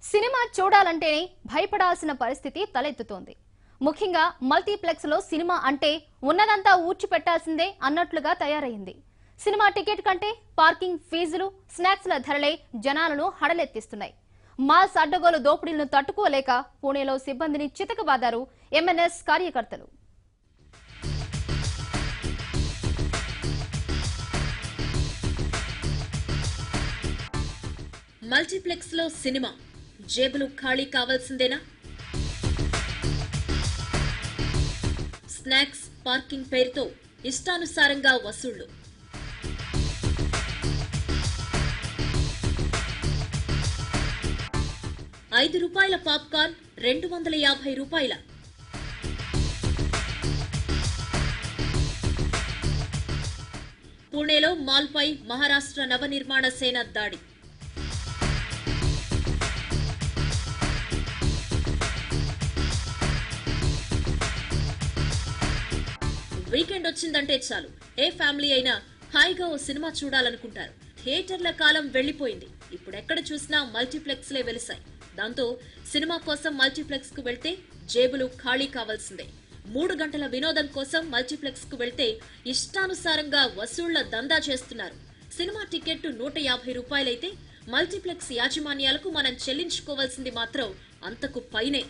Cinema చూడాలంటేనే భయపడాల్సిన పరిస్థితి తలెత్తుతోంది ముఖ్యంగా మల్టీప్లెక్స్ లో సినిమా అంటే ఉన్నదంతా ఊడ్చిపెట్టాల్సిందే అన్నట్లుగా తయారైంది సినిమా టికెట్ కంటే పార్కింగ్ ఫీజులు స్నాక్స్ల ధరలే జనాలను హడలెత్తిస్తున్నాయి మాల్స్ అడ్డగోలు దోపిడీలను తట్టుకోలేక పూణేలో సిబ్బందిని చితకబాదారు ఎంఎన్ఎస్ కార్యకర్తలు మల్టీప్లెక్స్ లో సినిమా జేబులు ఖాళీ కావాల్సిందేనా స్నాక్స్ పార్కింగ్ పేరుతో ఇష్టానుసారంగా వసూళ్లు ఐదు రూపాయల పాప్కార్న్ రెండు వందల యాభై రూపాయల పూణేలో మాల్పై మహారాష్ట్ర నవనిర్మాణ సేన దాడి వీకెండ్ వచ్చిందంటే చాలు ఏ ఫ్యామిలీ అయినా హాయిగా ఓ సినిమా చూడాలనుకుంటారు థియేటర్ల కాలం వెళ్లిపోయింది ఇప్పుడు ఎక్కడ చూసినా మల్టీప్లెక్స్ లే వెలిశాయి దాంతో సినిమా కోసం మల్టీప్లెక్స్ కు వెళ్తే జేబులు ఖాళీ కావాల్సిందే మూడు గంటల వినోదం కోసం మల్టీప్లెక్స్ కు వెళ్తే ఇష్టానుసారంగా వసూళ్ల దందా చేస్తున్నారు సినిమా టికెట్ నూట యాభై రూపాయలైతే మల్టీప్లెక్స్ యాజమాన్యాలకు మనం చెల్లించుకోవాల్సింది మాత్రం అంతకు పైనే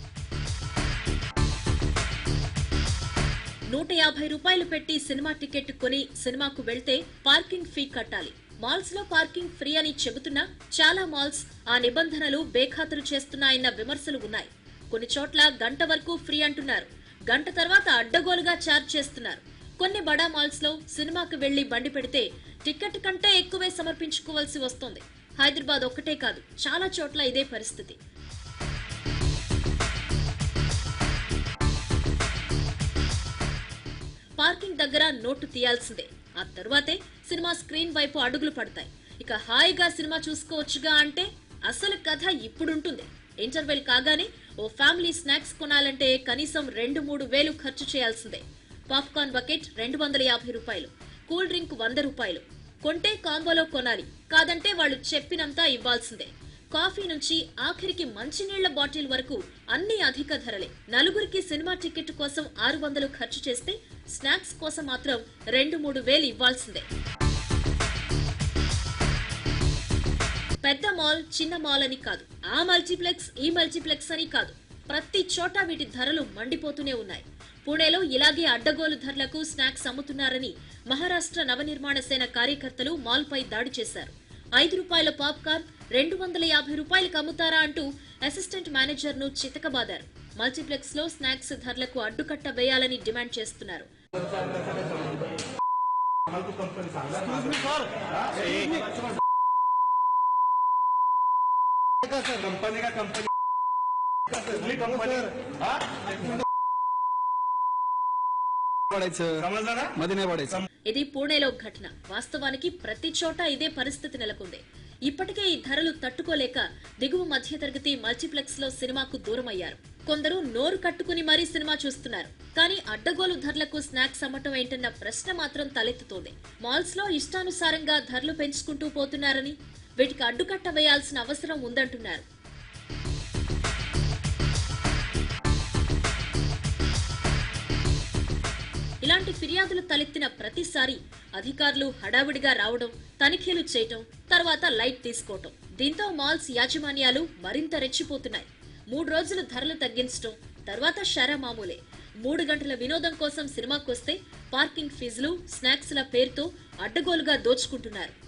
నూట యాభై రూపాయలు పెట్టి సినిమా టికెట్ కొని సినిమాకు వెళ్తే పార్కింగ్ ఫీ కట్టాలి మాల్స్ లో పార్కింగ్ ఫ్రీ అని చెబుతున్నా చాలా మాల్స్ ఆ నిబంధనలు బేఖాతరు చేస్తున్నాయన్న విమర్శలు ఉన్నాయి కొన్ని చోట్ల గంట వరకు ఫ్రీ అంటున్నారు గంట తర్వాత అడ్డగోలుగా ఛార్జ్ చేస్తున్నారు కొన్ని బడా మాల్స్ లో సినిమాకు వెళ్లి బండి పెడితే టికెట్ కంటే ఎక్కువే సమర్పించుకోవాల్సి వస్తోంది హైదరాబాద్ ఒక్కటే కాదు చాలా చోట్ల ఇదే పరిస్థితి పార్కింగ్ దగ్గర నోటు తీయాల్సిందే ఆ తరువాతే సినిమా స్క్రీన్ వైపు అడుగులు పడతాయి ఇక హాయిగా సినిమా చూసుకోవచ్చుగా అంటే అసలు కథ ఇప్పుడుంటుంది ఇంటర్వెల్ కాగానే ఓ ఫ్యామిలీ స్నాక్స్ కొనాలంటే కనీసం రెండు మూడు వేలు ఖర్చు చేయాల్సిందే పాప్కార్న్ బకెట్ రెండు వందల యాభై రూపాయలు కూల్ డ్రింక్ వంద రూపాయలు కొంటే కాంబోలో కొనాలి కాదంటే వాళ్ళు చెప్పినంత ఇవ్వాల్సిందే కాఫీ నుంచి ఆఖరికి మంచినీళ్ల బాటిల్ వరకు అన్ని అధిక ధరలే నలుగురికి సినిమా టికెట్ కోసం ఆరు వందలు ఖర్చు చేస్తే స్నాక్స్ కోసం మాత్రం రెండు మూడు వేలు ఇవ్వాల్సిందే పెద్ద మాల్ చిన్న మాల్ అని కాదు ఆ మల్టీప్లెక్స్ ఈ మల్టీప్లెక్స్ అని కాదు ప్రతి చోట వీటి ధరలు మండిపోతూనే ఉన్నాయి పూణేలో ఇలాగే అడ్డగోలు ధరలకు స్నాక్స్ అమ్ముతున్నారని మహారాష్ట్ర నవనిర్మాణ సేన కార్యకర్తలు మాల్పై దాడి చేశారు ఐదు రూపాయల పాప్కార్న్ రెండు వందల యాభై రూపాయలకు అమ్ముతారా అంటూ అసిస్టెంట్ మేనేజర్ ను చితకబాదారు మల్టీప్లెక్స్ లో స్నాక్స్ ధరలకు అడ్డుకట్ట వేయాలని డిమాండ్ చేస్తున్నారు कंपनी का कंपनी कसली कंपनी हा? పడాयचं समजलं ना मध्ये नाही पडायचं ఇది పూణేలో ఘటన వాస్తవానికి ప్రతి చోట ఇదే పరిస్థితి నెలకొంది ఇప్పటికే ఈ ధరలు తట్టుకోలేక దిగువ మధ్యతరగతి మల్టీప్లెక్స్ లో సినిమాకు దూరమయ్యారు కొందరు నోరు కట్టుకుని మరీ సినిమా చూస్తున్నారు కానీ అడ్డగోలు ధరలకు స్నాక్స్ అమ్మటం ఏంటన్న ప్రశ్న మాత్రం తలెత్తుతోంది మాల్స్ లో ఇష్టానుసారంగా ధరలు పెంచుకుంటూ పోతున్నారని వీటికి అడ్డుకట్ట వేయాల్సిన అవసరం ఉందంటున్నారు ఇలాంటి ఫిర్యాదులు తలెత్తిన ప్రతిసారి అధికారులు హడావిడిగా రావడం తనిఖీలు చేయటం తర్వాత లైట్ తీసుకోవటం దీంతో మాల్స్ యాజమాన్యాలు మరింత రెచ్చిపోతున్నాయి మూడు రోజులు ధరలు తగ్గించడం తర్వాత షరా మామూలే మూడు గంటల వినోదం కోసం సినిమాకొస్తే పార్కింగ్ ఫీజులు స్నాక్స్ల పేరుతో అడ్డగోలుగా దోచుకుంటున్నారు